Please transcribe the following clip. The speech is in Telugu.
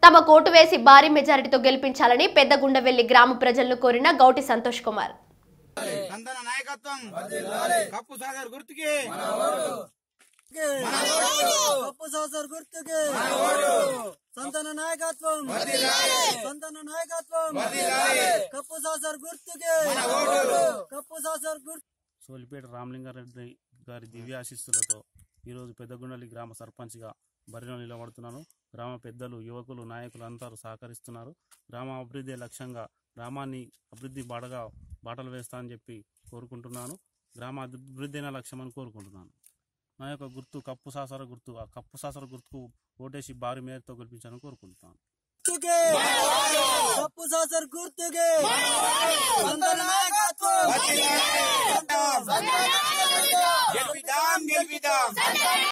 తమ కోటు వేసి భారీ మెజారిటీతో గెలిపించాలని పెద్దగుండవెల్లి గ్రామ ప్రజలను కోరిన గౌటి సంతోష్ కుమార్ నందన నాయకత్వం కప్పు సాగర్ గుర్తుకి కప్పు సాసర్ గుర్తుకి సంతాన నాయకత్వం సంతాన నాయకత్వం కప్పు సాసర్ గుర్తుకి కప్పు సాసర్ గుర్తు సోలిపేట రామలింగారెడ్డి గారి దివ్య ఆశీస్సులతో ఈరోజు పెద్దగుండలి గ్రామ సర్పంచ్గా బరిలో నిలబడుతున్నాను గ్రామ పెద్దలు యువకులు నాయకులు అందరూ సహకరిస్తున్నారు గ్రామ అభివృద్ధి లక్ష్యంగా గ్రామాన్ని అభివృద్ధి బాటగా బాటలు వేస్తానని చెప్పి కోరుకుంటున్నాను గ్రామ అభివృద్ధి అయిన లక్ష్యం అని కోరుకుంటున్నాను నా యొక్క గుర్తు కప్పు సాసర గుర్తు ఆ కప్పు సాసర గుర్తుకు ఓటేసి భారీ మేరతో గెలిపించాలని కోరుకుంటున్నాను గుర్తుకి కప్పు సాసర్ గుర్తుకి సంతాన నాయకత్వం గెలిపిద్దాం గెలిపిద్దాం